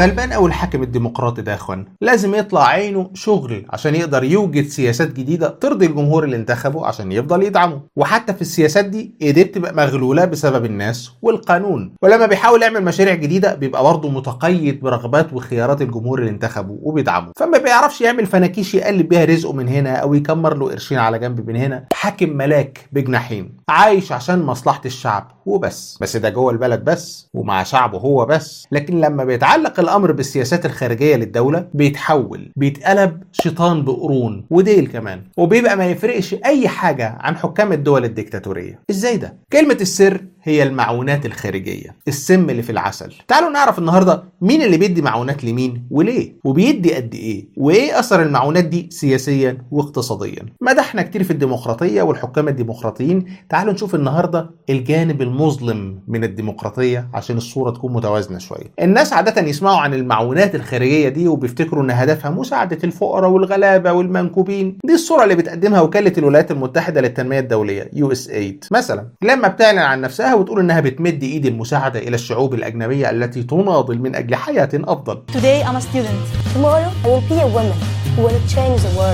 غلبان أو الحاكم الديمقراطي ده يا اخوان لازم يطلع عينه شغل عشان يقدر يوجد سياسات جديدة ترضي الجمهور اللي انتخبه عشان يفضل يدعمه وحتى في السياسات دي ايديه بتبقى مغلولة بسبب الناس والقانون ولما بيحاول يعمل مشاريع جديدة بيبقى برضه متقيد برغبات وخيارات الجمهور اللي انتخبه وبيدعمه فما بيعرفش يعمل فناكيش يقلب بيها رزقه من هنا او يكمر له قرشين على جنب من هنا حاكم ملاك بجناحين عايش عشان مصلحة الشعب وبس بس ده جوه البلد بس ومع شعبه هو بس لكن لما بيتعلق الامر بالسياسات الخارجيه للدوله بيتحول بيتقلب شيطان بقرون وديل كمان وبيبقى ما يفرقش اي حاجه عن حكام الدول الديكتاتوريه ازاي ده كلمه السر هي المعونات الخارجيه السم اللي في العسل تعالوا نعرف النهارده مين اللي بيدي معونات لمين وليه وبيدي قد ايه وايه اثر المعونات دي سياسيا واقتصاديا مدحنا كتير في الديمقراطيه والحكام الديمقراطيين تعالوا نشوف النهارده الجانب المظلم من الديمقراطيه عشان الصوره تكون متوازنه شويه الناس عاده يسمعوا عن المعونات الخارجيه دي وبيفتكروا ان هدفها مساعده الفقراء والغلابه والمنكوبين دي الصوره اللي بتقدمها وكاله الولايات المتحده للتنميه الدوليه يو اس ايد مثلا لما بتعلن عن نفسها وتقول انها بتمد ايد المساعده الى الشعوب الاجنبيه التي تناضل من اجل حياه افضل Today I'm a student. Tomorrow, I will be a woman who will change the world.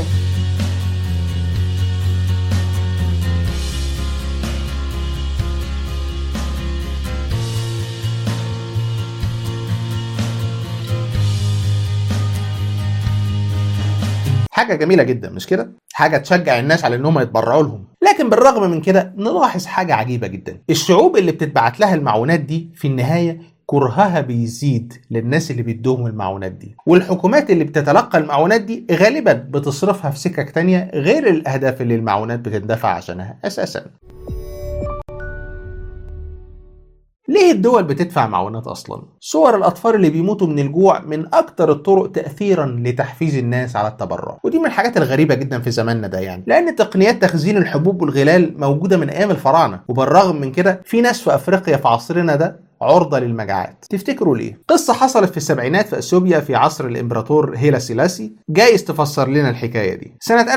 حاجه جميله جدا مش كده حاجه تشجع الناس على انهم يتبرعوا لهم لكن بالرغم من كده نلاحظ حاجه عجيبه جدا الشعوب اللي بتتبعت لها المعونات دي في النهايه كرهها بيزيد للناس اللي بيدوهم المعونات دي والحكومات اللي بتتلقى المعونات دي غالبا بتصرفها في سكك تانية غير الاهداف اللي المعونات بتندفع عشانها اساسا ليه الدول بتدفع معونات اصلا؟ صور الاطفال اللي بيموتوا من الجوع من اكتر الطرق تاثيرا لتحفيز الناس على التبرع، ودي من الحاجات الغريبه جدا في زماننا ده يعني، لان تقنيات تخزين الحبوب والغلال موجوده من ايام الفراعنه، وبالرغم من كده في ناس في افريقيا في عصرنا ده عرضة للمجاعات تفتكروا ليه؟ قصة حصلت في السبعينات في اثيوبيا في عصر الامبراطور هيلا سيلاسي جايز تفسر لنا الحكاية دي سنة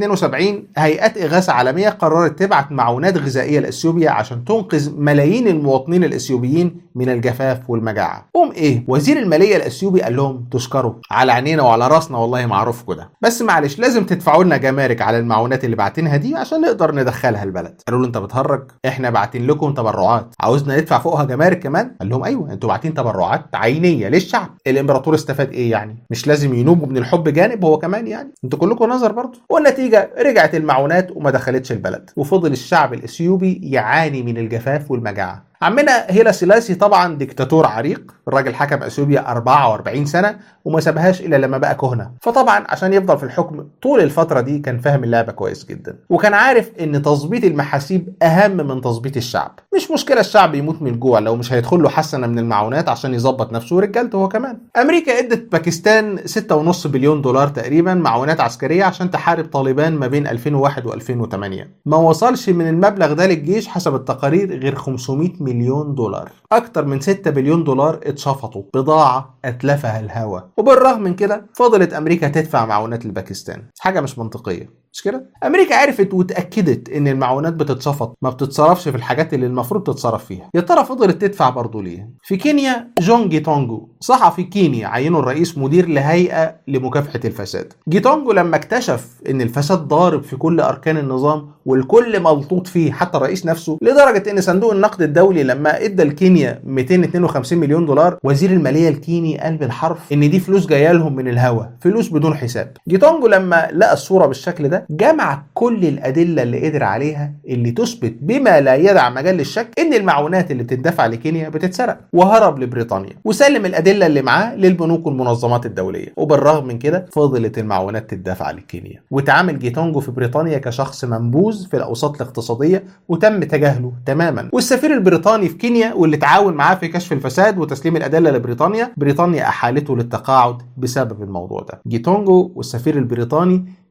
1972 هيئات إغاثة عالمية قررت تبعت معونات غذائية لأثيوبيا عشان تنقذ ملايين المواطنين الأثيوبيين من الجفاف والمجاعة قوم إيه؟ وزير المالية الأثيوبي قال لهم تشكروا على عينينا وعلى راسنا والله معروف كده بس معلش لازم تدفعوا لنا جمارك على المعونات اللي باعتينها دي عشان نقدر ندخلها البلد قالوا له انت بتهرج احنا باعتين لكم تبرعات عاوزنا ندفع فوقها جمارك كمان قال لهم ايوه انتوا باعتين تبرعات عينيه للشعب الامبراطور استفاد ايه يعني مش لازم ينوبوا من الحب جانب هو كمان يعني انتوا كلكم نظر برضه والنتيجه رجعت المعونات وما دخلتش البلد وفضل الشعب الاثيوبي يعاني من الجفاف والمجاعه عمنا هيلا سيلاسي طبعا ديكتاتور عريق الراجل حكم اثيوبيا 44 سنه وما سابهاش الا لما بقى كهنه فطبعا عشان يفضل في الحكم طول الفتره دي كان فاهم اللعبه كويس جدا وكان عارف ان تظبيط المحاسيب اهم من تظبيط الشعب مش مشكله الشعب يموت من الجوع لو مش هيدخل له حسنه من المعونات عشان يظبط نفسه ورجالته هو كمان امريكا ادت باكستان 6.5 بليون دولار تقريبا معونات عسكريه عشان تحارب طالبان ما بين 2001 و2008 ما وصلش من المبلغ ده للجيش حسب التقارير غير 500 مليون دولار اكتر من 6 بليون دولار اتشفطوا بضاعه اتلفها الهوى وبالرغم من كده فضلت امريكا تدفع معونات لباكستان حاجه مش منطقيه مش كده؟ امريكا عرفت واتاكدت ان المعونات بتتشفط ما بتتصرفش في الحاجات اللي المفروض تتصرف فيها يا ترى فضلت تدفع برضه ليه في كينيا جون جيتونجو صحفي كيني عينه الرئيس مدير لهيئه لمكافحه الفساد جيتونجو لما اكتشف ان الفساد ضارب في كل اركان النظام والكل ملطوط فيه حتى الرئيس نفسه لدرجه ان صندوق النقد الدولي لما ادى لكينيا 252 مليون دولار وزير الماليه الكيني قال بالحرف ان دي فلوس جايه لهم من الهوا فلوس بدون حساب جيتونجو لما لقى الصوره بالشكل ده جمع كل الادله اللي قدر عليها اللي تثبت بما لا يدع مجال للشك ان المعونات اللي بتدفع لكينيا بتتسرق وهرب لبريطانيا وسلم الادله اللي معاه للبنوك والمنظمات الدوليه وبالرغم من كده فضلت المعونات تدفع لكينيا وتعامل جيتونجو في بريطانيا كشخص منبوذ في الاوساط الاقتصاديه وتم تجاهله تماما والسفير البريطاني في كينيا واللي تعاون معاه في كشف الفساد وتسليم الادله لبريطانيا بريطانيا احالته للتقاعد بسبب الموضوع ده جيتونجو والسفير البريطاني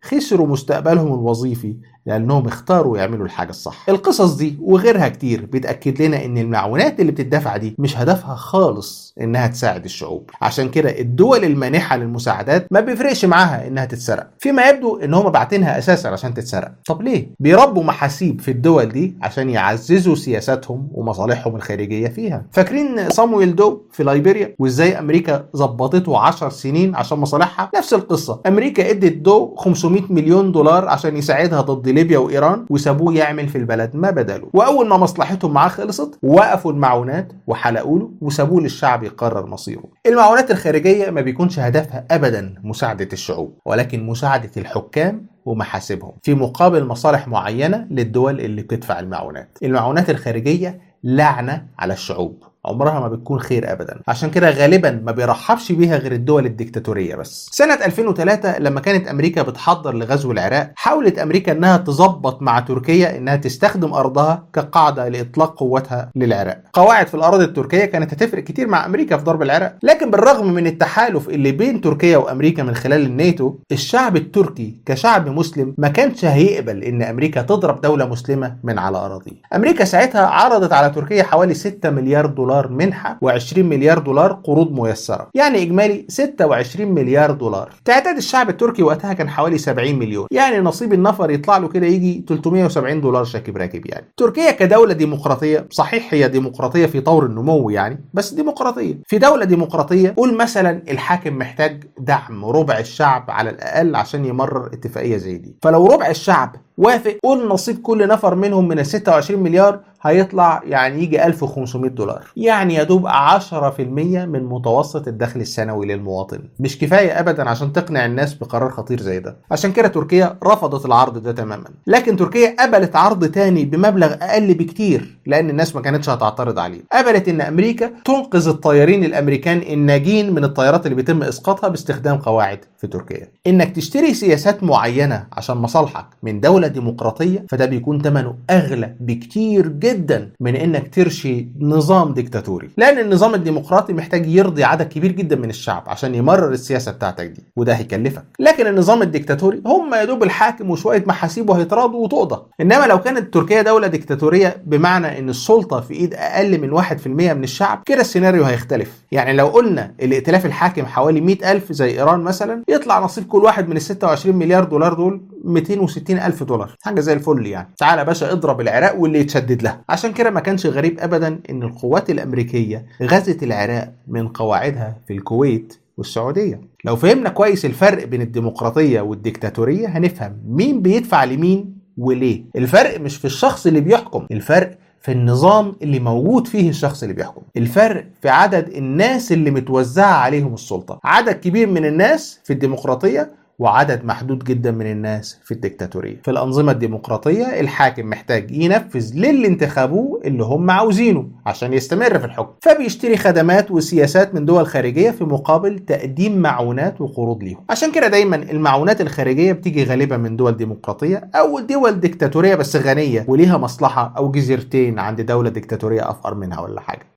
خسروا مستقبلهم الوظيفي لانهم اختاروا يعملوا الحاجه الصح القصص دي وغيرها كتير بتاكد لنا ان المعونات اللي بتدفع دي مش هدفها خالص انها تساعد الشعوب عشان كده الدول المانحه للمساعدات ما بيفرقش معاها انها تتسرق فيما يبدو ان هم باعتينها اساسا عشان تتسرق طب ليه بيربوا محاسيب في الدول دي عشان يعززوا سياساتهم ومصالحهم الخارجيه فيها فاكرين صامويل دو في ليبيريا وازاي امريكا ظبطته 10 سنين عشان مصالحها نفس القصه امريكا ادت دو 500 مليون دولار عشان يساعدها ضد ليبيا وايران وسابوه يعمل في البلد ما بداله واول ما مصلحتهم معاه خلصت وقفوا المعونات وحلقوا له وسابوه للشعب يقرر مصيره المعونات الخارجيه ما بيكونش هدفها ابدا مساعده الشعوب ولكن مساعده الحكام ومحاسبهم في مقابل مصالح معينه للدول اللي بتدفع المعونات المعونات الخارجيه لعنه على الشعوب عمرها ما بتكون خير ابدا عشان كده غالبا ما بيرحبش بيها غير الدول الديكتاتوريه بس سنه 2003 لما كانت امريكا بتحضر لغزو العراق حاولت امريكا انها تظبط مع تركيا انها تستخدم ارضها كقاعده لاطلاق قوتها للعراق قواعد في الاراضي التركيه كانت هتفرق كتير مع امريكا في ضرب العراق لكن بالرغم من التحالف اللي بين تركيا وامريكا من خلال الناتو الشعب التركي كشعب مسلم ما كانش هيقبل ان امريكا تضرب دوله مسلمه من على اراضيه امريكا ساعتها عرضت على تركيا حوالي 6 مليار دولار دولار منحة و20 مليار دولار قروض ميسرة يعني إجمالي 26 مليار دولار تعداد الشعب التركي وقتها كان حوالي 70 مليون يعني نصيب النفر يطلع له كده يجي 370 دولار شاكب راكب يعني تركيا كدولة ديمقراطية صحيح هي ديمقراطية في طور النمو يعني بس ديمقراطية في دولة ديمقراطية قول مثلا الحاكم محتاج دعم ربع الشعب على الأقل عشان يمرر اتفاقية زي دي فلو ربع الشعب وافق قول نصيب كل نفر منهم من ال 26 مليار هيطلع يعني يجي 1500 دولار يعني يا دوب 10% من متوسط الدخل السنوي للمواطن مش كفايه ابدا عشان تقنع الناس بقرار خطير زي ده عشان كده تركيا رفضت العرض ده تماما لكن تركيا قبلت عرض تاني بمبلغ اقل بكتير لان الناس ما كانتش هتعترض عليه قبلت ان امريكا تنقذ الطيارين الامريكان الناجين من الطيارات اللي بيتم اسقاطها باستخدام قواعد في تركيا انك تشتري سياسات معينه عشان مصالحك من دوله ديمقراطيه فده بيكون ثمنه اغلى بكتير جدا من انك ترشي نظام ديكتاتوري لان النظام الديمقراطي محتاج يرضي عدد كبير جدا من الشعب عشان يمرر السياسه بتاعتك دي وده هيكلفك لكن النظام الديكتاتوري هم يا دوب الحاكم وشويه محاسيب وهيتراضوا وتقضى انما لو كانت تركيا دوله ديكتاتوريه بمعنى ان السلطه في ايد اقل من 1% من الشعب كده السيناريو هيختلف يعني لو قلنا الائتلاف الحاكم حوالي 100000 زي ايران مثلا يطلع نصيب كل واحد من ال 26 مليار دولار دول 260 ألف دولار حاجة زي الفل يعني تعالى يا باشا اضرب العراق واللي يتشدد لها عشان كده ما كانش غريب أبدا إن القوات الأمريكية غزت العراق من قواعدها في الكويت والسعودية لو فهمنا كويس الفرق بين الديمقراطية والديكتاتورية هنفهم مين بيدفع لمين وليه الفرق مش في الشخص اللي بيحكم الفرق في النظام اللي موجود فيه الشخص اللي بيحكم الفرق في عدد الناس اللي متوزعة عليهم السلطة عدد كبير من الناس في الديمقراطية وعدد محدود جدا من الناس في الدكتاتورية في الأنظمة الديمقراطية الحاكم محتاج ينفذ للي انتخبوه اللي هم عاوزينه عشان يستمر في الحكم فبيشتري خدمات وسياسات من دول خارجية في مقابل تقديم معونات وقروض ليهم عشان كده دايما المعونات الخارجية بتيجي غالبا من دول ديمقراطية أو دول ديكتاتورية بس غنية وليها مصلحة أو جزيرتين عند دولة ديكتاتورية أفقر منها ولا حاجة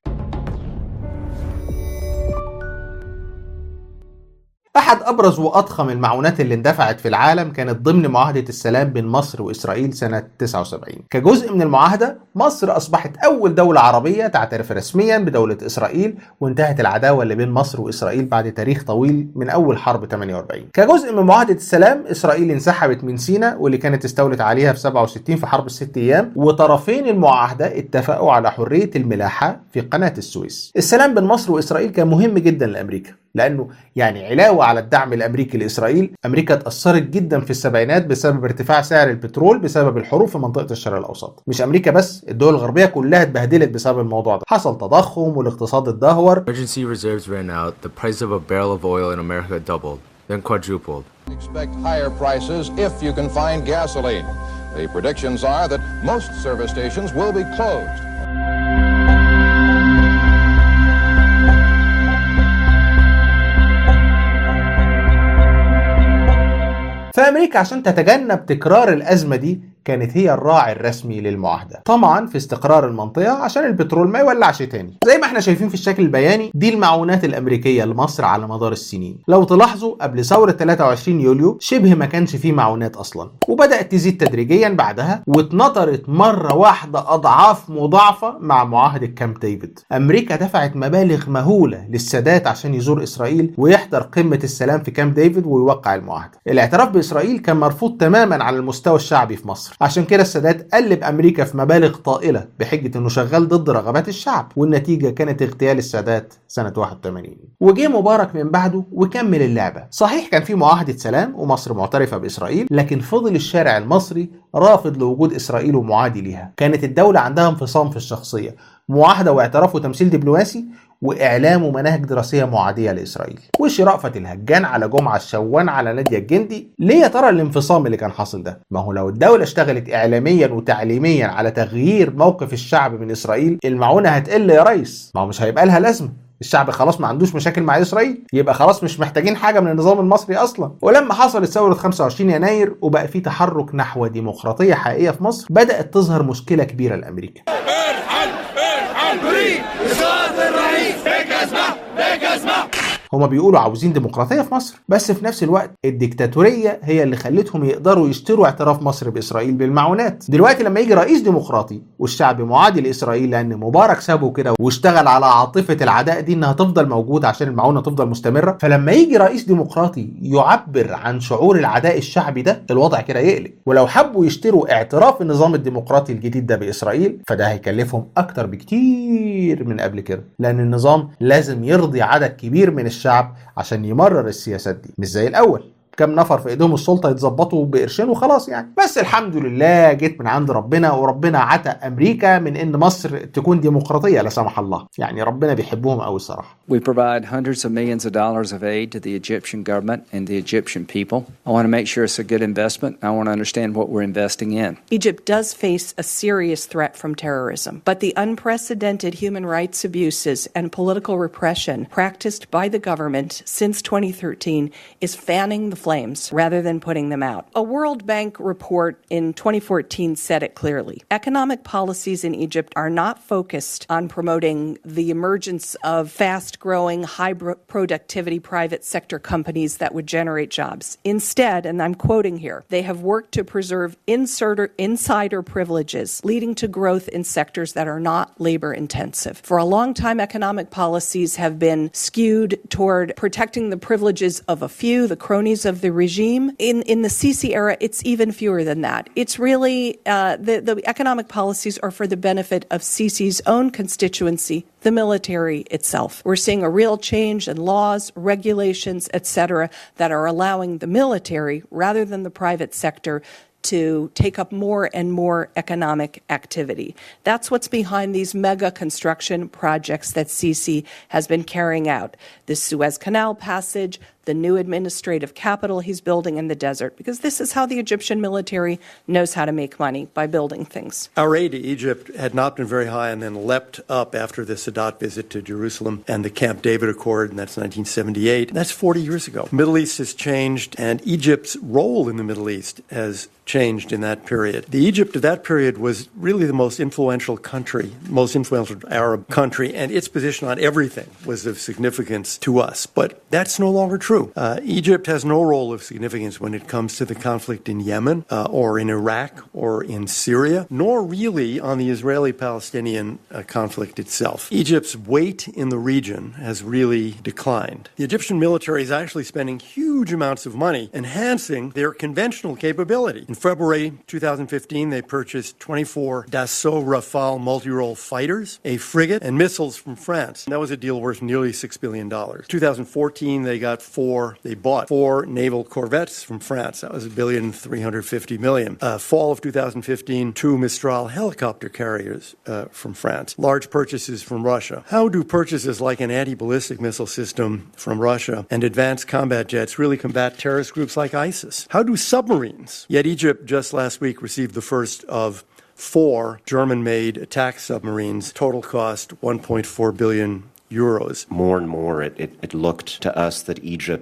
أحد أبرز وأضخم المعونات اللي اندفعت في العالم كانت ضمن معاهدة السلام بين مصر وإسرائيل سنة 79 كجزء من المعاهدة مصر أصبحت أول دولة عربية تعترف رسميا بدولة إسرائيل وانتهت العداوة اللي بين مصر وإسرائيل بعد تاريخ طويل من أول حرب 48 كجزء من معاهدة السلام إسرائيل انسحبت من سيناء واللي كانت استولت عليها في 67 في حرب الست أيام وطرفين المعاهدة اتفقوا على حرية الملاحة في قناة السويس السلام بين مصر وإسرائيل كان مهم جدا لأمريكا لانه يعني علاوه على الدعم الامريكي لاسرائيل امريكا اتاثرت جدا في السبعينات بسبب ارتفاع سعر البترول بسبب الحروب في منطقه الشرق الاوسط مش امريكا بس الدول الغربيه كلها اتبهدلت بسبب الموضوع ده حصل تضخم والاقتصاد اتدهور Emergency reserves ran out, the price of a barrel of oil in America doubled, then quadrupled. Expect higher prices if you can find gasoline. The predictions are that most service stations will be closed. فامريكا عشان تتجنب تكرار الازمه دي كانت هي الراعي الرسمي للمعاهدة طمعا في استقرار المنطقة عشان البترول ما يولعش تاني زي ما احنا شايفين في الشكل البياني دي المعونات الأمريكية لمصر على مدار السنين لو تلاحظوا قبل ثورة 23 يوليو شبه ما كانش فيه معونات أصلا وبدأت تزيد تدريجيا بعدها واتنطرت مرة واحدة أضعاف مضاعفة مع معاهدة كامب ديفيد أمريكا دفعت مبالغ مهولة للسادات عشان يزور إسرائيل ويحضر قمة السلام في كامب ديفيد ويوقع المعاهدة الاعتراف بإسرائيل كان مرفوض تماما على المستوى الشعبي في مصر عشان كده السادات قلب أمريكا في مبالغ طائلة بحجة إنه شغال ضد رغبات الشعب والنتيجة كانت اغتيال السادات سنة 81 وجه مبارك من بعده وكمل اللعبة صحيح كان في معاهدة سلام ومصر معترفة بإسرائيل لكن فضل الشارع المصري رافض لوجود إسرائيل ومعادي ليها كانت الدولة عندها انفصام في الشخصية معاهدة واعتراف وتمثيل دبلوماسي واعلام ومناهج دراسيه معاديه لاسرائيل وش رأفت الهجان على جمعه الشوان على ناديه الجندي ليه يا ترى الانفصام اللي كان حاصل ده ما هو لو الدوله اشتغلت اعلاميا وتعليميا على تغيير موقف الشعب من اسرائيل المعونه هتقل يا ريس ما هو مش هيبقى لها لازمه الشعب خلاص ما عندوش مشاكل مع اسرائيل يبقى خلاص مش محتاجين حاجه من النظام المصري اصلا ولما حصلت ثوره 25 يناير وبقى في تحرك نحو ديمقراطيه حقيقيه في مصر بدات تظهر مشكله كبيره لامريكا هما بيقولوا عاوزين ديمقراطيه في مصر بس في نفس الوقت الديكتاتوريه هي اللي خلتهم يقدروا يشتروا اعتراف مصر باسرائيل بالمعونات دلوقتي لما يجي رئيس ديمقراطي والشعب معادي لاسرائيل لان مبارك سابه كده واشتغل على عاطفه العداء دي انها تفضل موجوده عشان المعونه تفضل مستمره فلما يجي رئيس ديمقراطي يعبر عن شعور العداء الشعبي ده الوضع كده يقلق ولو حبوا يشتروا اعتراف النظام الديمقراطي الجديد ده باسرائيل فده هيكلفهم اكتر بكتير من قبل كده لان النظام لازم يرضي عدد كبير من الشعب عشان يمرر السياسات دي مش زي الاول كم نفر في ايديهم السلطه يتظبطوا بقرشين وخلاص يعني بس الحمد لله جيت من عند ربنا وربنا عتق امريكا من ان مصر تكون ديمقراطيه لا سمح الله يعني ربنا بيحبهم قوي الصراحه We provide hundreds of millions of dollars of aid to the Egyptian government and the Egyptian people. I want to make sure it's a good investment. I want to understand what we're investing in. Egypt does face a serious threat from terrorism, but the unprecedented human rights abuses and political repression practiced by the government since 2013 is fanning the flames rather than putting them out. A World Bank report in 2014 said it clearly. Economic policies in Egypt are not focused on promoting the emergence of fast growing, high productivity private sector companies that would generate jobs. Instead, and I'm quoting here, they have worked to preserve inserter, insider privileges, leading to growth in sectors that are not labor intensive. For a long time, economic policies have been skewed toward protecting the privileges of a few, the cronies of the regime. In, in the Sisi era, it's even fewer than that. It's really uh, the, the economic policies are for the benefit of Sisi's own constituency, the military itself. We're seeing a real change in laws, regulations, etc., that are allowing the military rather than the private sector to take up more and more economic activity. That's what's behind these mega construction projects that Sisi has been carrying out. The Suez Canal passage, the new administrative capital he's building in the desert, because this is how the Egyptian military knows how to make money by building things. Our aid to Egypt had not been very high and then leapt up after the Sadat visit to Jerusalem and the Camp David Accord, and that's 1978. That's 40 years ago. The Middle East has changed, and Egypt's role in the Middle East has changed in that period. The Egypt of that period was really the most influential country, most influential Arab country, and its position on everything was of significance to us. But that's no longer true. Uh, Egypt has no role of significance when it comes to the conflict in Yemen uh, or in Iraq or in Syria, nor really on the Israeli Palestinian uh, conflict itself. Egypt's weight in the region has really declined. The Egyptian military is actually spending huge amounts of money enhancing their conventional capability. In February 2015, they purchased 24 Dassault Rafale multi role fighters, a frigate, and missiles from France. And that was a deal worth nearly $6 billion. 2014, they got four, they bought four naval corvettes from France. That was a billion three hundred fifty million. Uh, fall of 2015, two Mistral helicopter carriers uh, from France. Large purchases from Russia. How do purchases like an anti ballistic missile system from Russia and advanced combat jets really combat terrorist groups like ISIS? How do submarines? Yet Egypt just last week received the first of four German made attack submarines, total cost 1.4 billion euros. More and more, it, it, it, looked to us that Egypt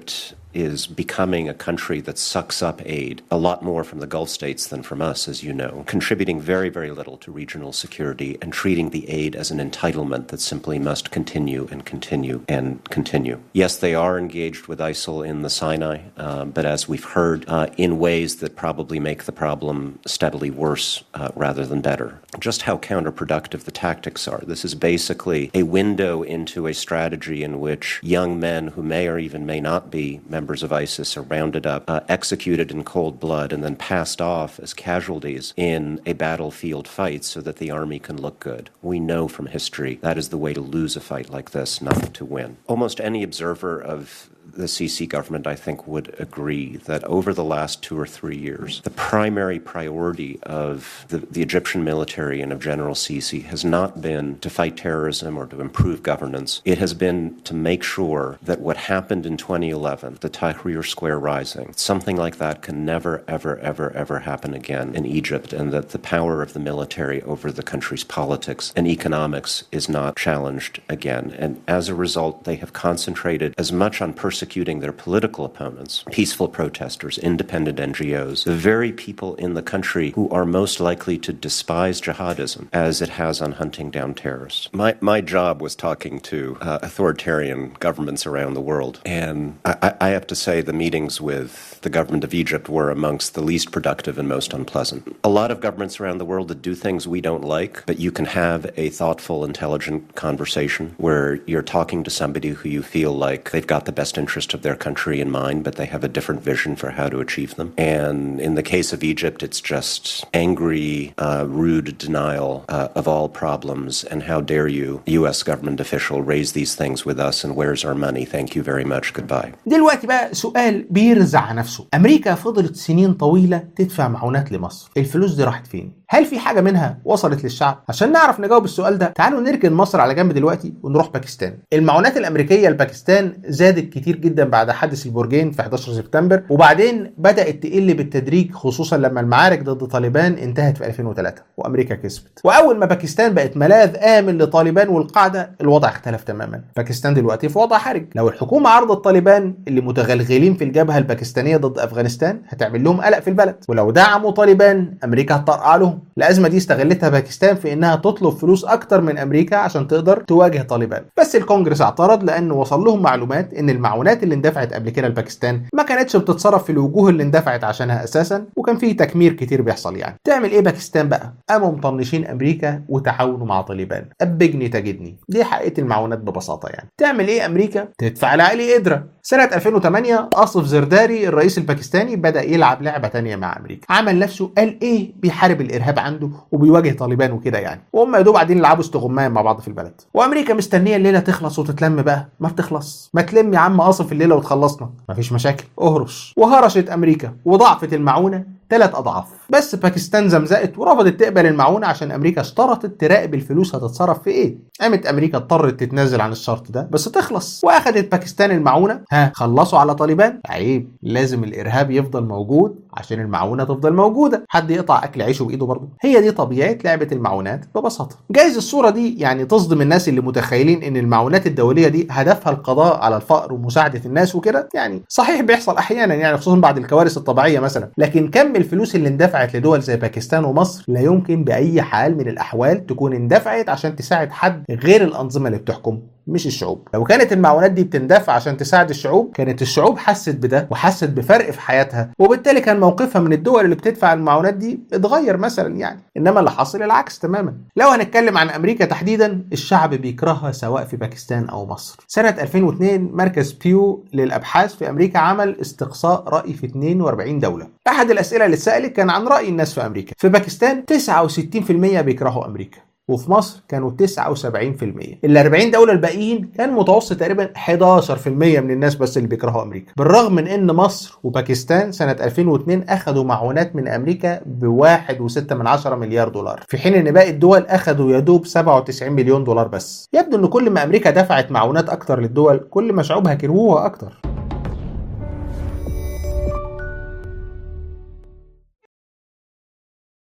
is becoming a country that sucks up aid a lot more from the Gulf states than from us, as you know, contributing very, very little to regional security and treating the aid as an entitlement that simply must continue and continue and continue. Yes, they are engaged with ISIL in the Sinai, uh, but as we've heard, uh, in ways that probably make the problem steadily worse uh, rather than better. Just how counterproductive the tactics are. This is basically a window into a strategy in which young men who may or even may not be members of ISIS are rounded up, uh, executed in cold blood, and then passed off as casualties in a battlefield fight so that the army can look good. We know from history that is the way to lose a fight like this, not to win. Almost any observer of the Sisi government, I think, would agree that over the last two or three years, the primary priority of the, the, Egyptian military and of General Sisi has not been to fight terrorism or to improve governance. It has been to make sure that what happened in 2011, the Tahrir Square rising, something like that can never, ever, ever, ever happen again in Egypt, and that the power of the military over the country's politics and economics is not challenged again. And as a result, they have concentrated as much on persecuting their political opponents, peaceful protesters, independent NGOs, the very people in the country who are most likely to despise jihadism as it has on hunting down terrorists. My, my job was talking to uh, authoritarian governments around the world, and I, I have to say the meetings with the government of Egypt were amongst the least productive and most unpleasant. A lot of governments around the world that do things we don't like, but you can have a thoughtful, intelligent conversation where you're talking to somebody who you feel like they've got the best interest of their country in mind, but they have a different vision for how to achieve them. And in the case of Egypt, it's just angry, uh, rude denial uh, of all problems. And how dare you, U.S. government official, raise these things with us? And where's our money? Thank you very much. Goodbye. دلوقتي بقى سؤال بيرزع نفسه أمريكا فضلت سنين طويلة تدفع معونات لمصر الفلوس دي راحت فين؟ هل في حاجة منها وصلت للشعب؟ عشان نعرف نجاوب السؤال ده تعالوا نركن مصر على جنب دلوقتي ونروح باكستان المعونات الأمريكية لباكستان زادت كتير جدا بعد حادث البرجين في 11 سبتمبر وبعدين بدأت تقل بالتدريج خصوصا لما المعارك ضد طالبان انتهت في 2003 وأمريكا كسبت وأول ما باكستان بقت ملاذ آمن لطالبان والقاعدة الوضع اختلف تماما باكستان دلوقتي في وضع حرج لو الحكومة عرضت طالبان اللي متغلغلين في الجبهة الباكستانية ضد أفغانستان هتعمل لهم قلق في البلد ولو دعموا طالبان أمريكا هتطرقع لهم الأزمة دي استغلتها باكستان في إنها تطلب فلوس أكتر من أمريكا عشان تقدر تواجه طالبان بس الكونجرس اعترض لأنه وصل لهم معلومات إن المعونات اللي اندفعت قبل كده لباكستان ما كانتش بتتصرف في الوجوه اللي اندفعت عشانها أساسا وكان فيه تكمير كتير بيحصل يعني تعمل إيه باكستان بقى قاموا مطنشين أمريكا وتعاونوا مع طالبان أبجني تجدني دي حقيقة المعونات ببساطة يعني تعمل إيه أمريكا تدفع لعلي قدرة سنة 2008 آصف زرداري الرئيس الباكستاني بدأ يلعب لعبة تانية مع أمريكا عمل نفسه قال إيه بيحارب الإرهاب عنده وبيواجه طالبان وكده يعني وهم يا دوب قاعدين يلعبوا استغمايه مع بعض في البلد وامريكا مستنيه الليله تخلص وتتلم بقى ما بتخلص ما تلم يا عم قاصف الليله وتخلصنا مفيش مشاكل اهرش وهرشت امريكا وضعفت المعونه ثلاث اضعاف بس باكستان زمزقت ورفضت تقبل المعونه عشان امريكا اشترطت تراقب الفلوس هتتصرف في ايه قامت امريكا اضطرت تتنازل عن الشرط ده بس تخلص واخدت باكستان المعونه ها خلصوا على طالبان عيب لازم الارهاب يفضل موجود عشان المعونه تفضل موجوده حد يقطع اكل عيشه بايده برضه هي دي طبيعه لعبه المعونات ببساطه جايز الصوره دي يعني تصدم الناس اللي متخيلين ان المعونات الدوليه دي هدفها القضاء على الفقر ومساعده الناس وكده يعني صحيح بيحصل احيانا يعني خصوصا بعد الكوارث الطبيعيه مثلا لكن كم الفلوس اللي اندفعت لدول زي باكستان ومصر لا يمكن باي حال من الاحوال تكون اندفعت عشان تساعد حد غير الانظمه اللي بتحكم مش الشعوب لو كانت المعونات دي بتندفع عشان تساعد الشعوب كانت الشعوب حست بده وحست بفرق في حياتها وبالتالي كان موقفها من الدول اللي بتدفع المعونات دي اتغير مثلا يعني انما اللي حصل العكس تماما لو هنتكلم عن امريكا تحديدا الشعب بيكرهها سواء في باكستان او مصر سنه 2002 مركز بيو للابحاث في امريكا عمل استقصاء راي في 42 دوله احد الاسئله اللي اتسالت كان عن راي الناس في امريكا في باكستان 69% بيكرهوا امريكا وفي مصر كانوا 79% ال 40 دوله الباقيين كان متوسط تقريبا 11% من الناس بس اللي بيكرهوا امريكا بالرغم من ان مصر وباكستان سنه 2002 اخذوا معونات من امريكا ب 1.6 مليار دولار في حين ان باقي الدول اخذوا يا دوب 97 مليون دولار بس يبدو ان كل ما امريكا دفعت معونات اكتر للدول كل ما شعوبها كرهوها اكتر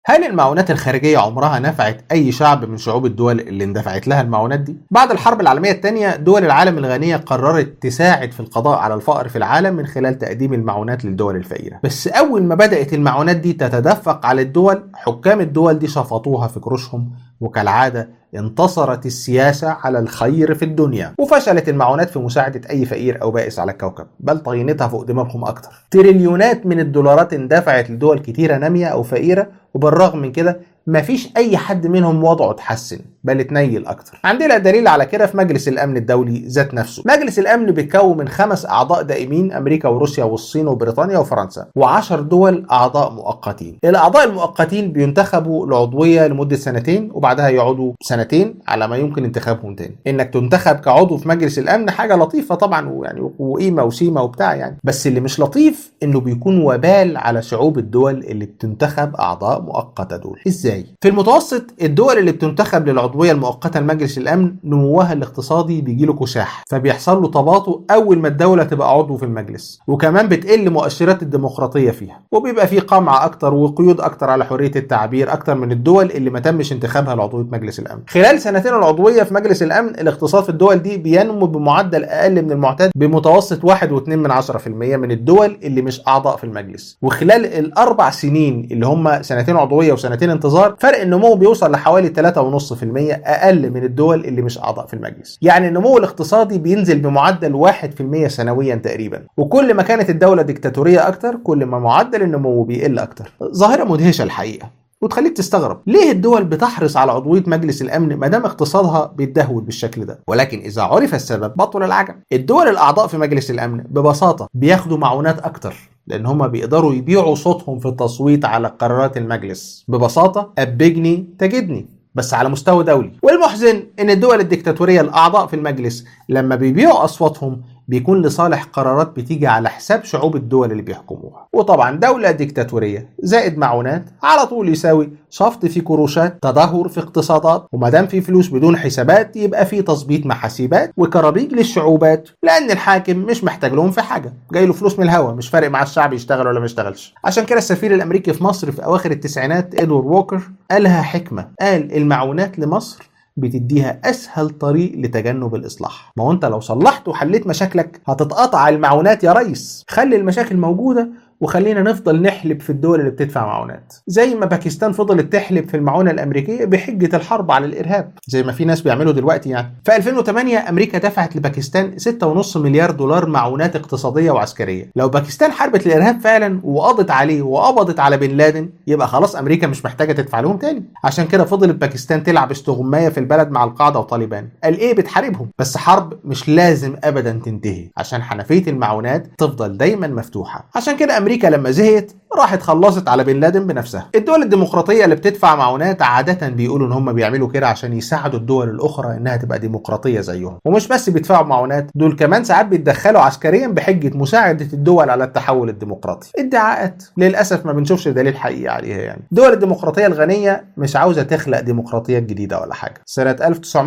هل المعونات الخارجية عمرها نفعت أي شعب من شعوب الدول اللي اندفعت لها المعونات دي؟ بعد الحرب العالمية الثانية دول العالم الغنية قررت تساعد في القضاء على الفقر في العالم من خلال تقديم المعونات للدول الفقيرة بس أول ما بدأت المعونات دي تتدفق على الدول حكام الدول دي شفطوها في كروشهم وكالعادة انتصرت السياسة على الخير في الدنيا وفشلت المعونات في مساعدة أي فقير أو بائس على الكوكب بل طينتها فوق دماغهم أكتر تريليونات من الدولارات اندفعت لدول كتيرة نامية أو فقيرة وبالرغم من كده مفيش اي حد منهم وضعه اتحسن بل اتنيل اكتر عندنا دليل على كده في مجلس الامن الدولي ذات نفسه مجلس الامن بيتكون من خمس اعضاء دائمين امريكا وروسيا والصين وبريطانيا وفرنسا وعشر دول اعضاء مؤقتين الاعضاء المؤقتين بينتخبوا العضويه لمده سنتين وبعدها يقعدوا سنتين على ما يمكن انتخابهم تاني انك تنتخب كعضو في مجلس الامن حاجه لطيفه طبعا ويعني وقيمه وسيمه وبتاع يعني بس اللي مش لطيف انه بيكون وبال على شعوب الدول اللي بتنتخب اعضاء مؤقته دول ازاي في المتوسط الدول اللي بتنتخب للعضويه المؤقته لمجلس الامن نموها الاقتصادي بيجي له كشاح فبيحصل له تباطؤ اول ما الدوله تبقى عضو في المجلس وكمان بتقل مؤشرات الديمقراطيه فيها وبيبقى في قمع اكتر وقيود اكتر على حريه التعبير اكتر من الدول اللي ما تمش انتخابها لعضويه مجلس الامن خلال سنتين العضويه في مجلس الامن الاقتصاد في الدول دي بينمو بمعدل اقل من المعتاد بمتوسط 1.2 من 10% من الدول اللي مش اعضاء في المجلس وخلال الاربع سنين اللي هم سنتين عضويه وسنتين انتظار فرق النمو بيوصل لحوالي 3.5% اقل من الدول اللي مش اعضاء في المجلس يعني النمو الاقتصادي بينزل بمعدل 1% سنويا تقريبا وكل ما كانت الدوله ديكتاتوريه اكتر كل ما معدل النمو بيقل اكتر ظاهره مدهشه الحقيقه وتخليك تستغرب ليه الدول بتحرص على عضويه مجلس الامن ما دام اقتصادها بيتدهور بالشكل ده ولكن اذا عرف السبب بطل العجب الدول الاعضاء في مجلس الامن ببساطه بياخدوا معونات اكتر لان هم بيقدروا يبيعوا صوتهم في التصويت على قرارات المجلس ببساطه ابجني تجدني بس على مستوى دولي والمحزن ان الدول الدكتاتوريه الاعضاء في المجلس لما بيبيعوا اصواتهم بيكون لصالح قرارات بتيجي على حساب شعوب الدول اللي بيحكموها وطبعا دولة ديكتاتورية زائد معونات على طول يساوي شفط في كروشات تدهور في اقتصادات وما دام في فلوس بدون حسابات يبقى في تظبيط محاسيبات وكرابيج للشعوبات لان الحاكم مش محتاج لهم في حاجه جاي له فلوس من الهوا مش فارق مع الشعب يشتغل ولا ما يشتغلش عشان كده السفير الامريكي في مصر في اواخر التسعينات ادوارد ووكر قالها حكمه قال المعونات لمصر بتديها اسهل طريق لتجنب الاصلاح ما هو انت لو صلحت وحليت مشاكلك هتتقطع المعونات يا ريس خلي المشاكل موجوده وخلينا نفضل نحلب في الدول اللي بتدفع معونات زي ما باكستان فضلت تحلب في المعونه الامريكيه بحجه الحرب على الارهاب زي ما في ناس بيعملوا دلوقتي يعني في 2008 امريكا دفعت لباكستان 6.5 مليار دولار معونات اقتصاديه وعسكريه لو باكستان حاربت الارهاب فعلا وقضت عليه وقبضت على بن لادن يبقى خلاص امريكا مش محتاجه تدفع لهم تاني عشان كده فضلت باكستان تلعب استغمايه في البلد مع القاعده وطالبان قال ايه بتحاربهم بس حرب مش لازم ابدا تنتهي عشان حنفيه المعونات تفضل دايما مفتوحه عشان كده امريكا لما زهقت راحت خلصت على بن لادن بنفسها الدول الديمقراطيه اللي بتدفع معونات عاده بيقولوا ان هم بيعملوا كده عشان يساعدوا الدول الاخرى انها تبقى ديمقراطيه زيهم ومش بس بيدفعوا معونات دول كمان ساعات بيتدخلوا عسكريا بحجه مساعده الدول على التحول الديمقراطي ادعاءات للاسف ما بنشوفش دليل حقيقي عليها يعني الدول الديمقراطيه الغنيه مش عاوزه تخلق ديمقراطيات جديده ولا حاجه سنه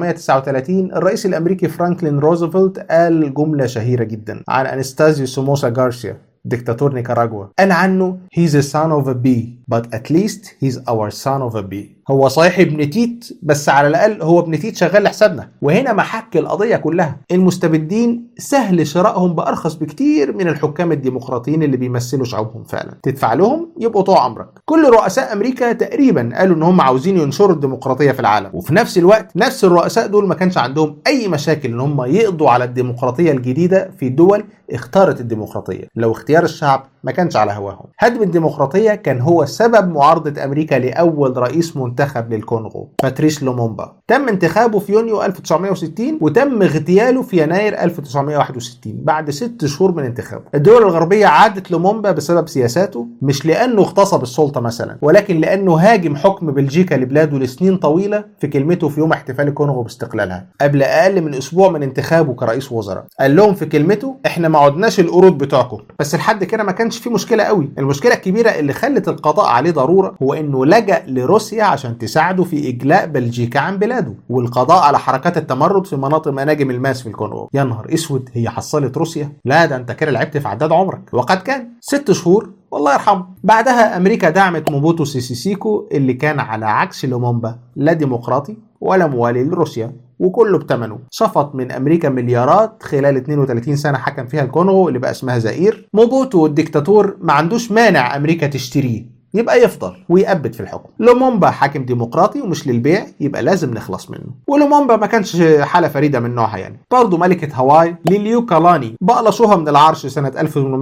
1939 الرئيس الامريكي فرانكلين روزفلت قال جمله شهيره جدا عن انستازيو سوموسا جارسيا دكتاتور نيكاراغوا قال عنه he's a son of a bee but at least he's our son of a bee هو صحيح ابن تيت بس على الاقل هو ابن تيت شغال لحسابنا وهنا محك القضيه كلها المستبدين سهل شرائهم بارخص بكتير من الحكام الديمقراطيين اللي بيمثلوا شعوبهم فعلا تدفع لهم يبقوا طوع عمرك كل رؤساء امريكا تقريبا قالوا ان هم عاوزين ينشروا الديمقراطيه في العالم وفي نفس الوقت نفس الرؤساء دول ما كانش عندهم اي مشاكل ان هم يقضوا على الديمقراطيه الجديده في دول اختارت الديمقراطيه لو اختيار الشعب ما كانش على هواهم هدم الديمقراطيه كان هو سبب معارضه امريكا لاول رئيس منتخب للكونغو باتريس لومومبا تم انتخابه في يونيو 1960 وتم اغتياله في يناير 1961 بعد ست شهور من انتخابه الدول الغربيه عادت لومومبا بسبب سياساته مش لانه اغتصب السلطه مثلا ولكن لانه هاجم حكم بلجيكا لبلاده لسنين طويله في كلمته في يوم احتفال الكونغو باستقلالها قبل اقل من اسبوع من انتخابه كرئيس وزراء قال لهم في كلمته احنا ما عدناش القرود بتوعكم بس لحد كده ما كانش في مشكله قوي المشكله الكبيره اللي خلت القضاء عليه ضروره هو انه لجا لروسيا عشان تساعده في اجلاء بلجيكا عن بلاده والقضاء على حركات التمرد في مناطق مناجم الماس في الكونغو يا نهار اسود هي حصلت روسيا لا ده انت كده لعبت في عداد عمرك وقد كان ست شهور والله يرحمه بعدها امريكا دعمت موبوتو سيسي سيكو اللي كان على عكس لومومبا لا ديمقراطي ولا موالي لروسيا وكله بتمنه شفط من امريكا مليارات خلال 32 سنه حكم فيها الكونغو اللي بقى اسمها زئير موبوتو الدكتاتور ما عندوش مانع امريكا تشتريه يبقى يفضل ويأبد في الحكم لومومبا حاكم ديمقراطي ومش للبيع يبقى لازم نخلص منه ولومومبا ما كانش حالة فريدة من نوعها يعني برضه ملكة هاواي ليليو كالاني بقلشوها من العرش سنة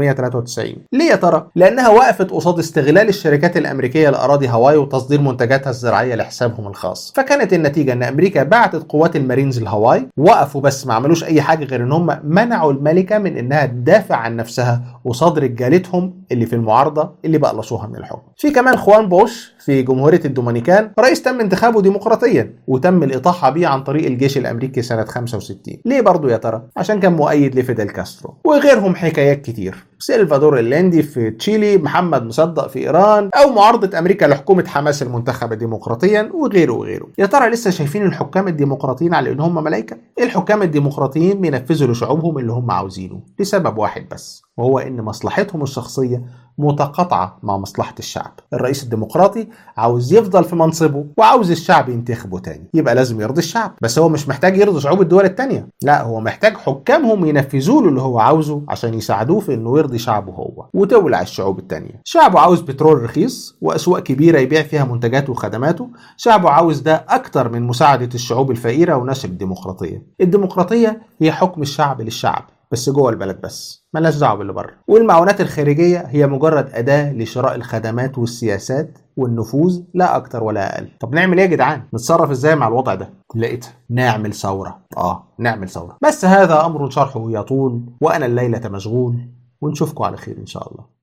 1893 ليه يا ترى؟ لأنها وقفت قصاد استغلال الشركات الأمريكية لأراضي هاواي وتصدير منتجاتها الزراعية لحسابهم الخاص فكانت النتيجة أن أمريكا بعتت قوات المارينز لهاواي وقفوا بس ما عملوش أي حاجة غير أن هم منعوا الملكة من أنها تدافع عن نفسها وصاد رجالتهم اللي في المعارضة اللي بقلشوها من الحكم في كمان خوان بوش في جمهورية الدومينيكان رئيس تم انتخابه ديمقراطيا وتم الإطاحة بيه عن طريق الجيش الأمريكي سنة 65 ليه برضو يا ترى؟ عشان كان مؤيد لفيدل كاسترو وغيرهم حكايات كتير سيلفادور الليندي في تشيلي محمد مصدق في إيران أو معارضة أمريكا لحكومة حماس المنتخبة ديمقراطيا وغيره وغيره يا ترى لسه شايفين الحكام الديمقراطيين على إن هم ملايكة؟ الحكام الديمقراطيين بينفذوا لشعوبهم اللي هم عاوزينه لسبب واحد بس وهو إن مصلحتهم الشخصية متقاطعة مع مصلحة الشعب الرئيس الديمقراطي عاوز يفضل في منصبه وعاوز الشعب ينتخبه تاني يبقى لازم يرضي الشعب بس هو مش محتاج يرضي شعوب الدول التانية لا هو محتاج حكامهم ينفذوا له اللي هو عاوزه عشان يساعدوه في انه يرضي شعبه هو وتولع الشعوب التانية شعبه عاوز بترول رخيص واسواق كبيرة يبيع فيها منتجاته وخدماته شعبه عاوز ده اكتر من مساعدة الشعوب الفقيرة ونشر الديمقراطية الديمقراطية هي حكم الشعب للشعب بس جوه البلد بس ملهاش دعوه باللي بره والمعونات الخارجيه هي مجرد اداه لشراء الخدمات والسياسات والنفوذ لا اكتر ولا اقل طب نعمل ايه يا جدعان نتصرف ازاي مع الوضع ده لقيتها نعمل ثوره اه نعمل ثوره بس هذا امر شرحه يطول وانا الليله مشغول ونشوفكم على خير ان شاء الله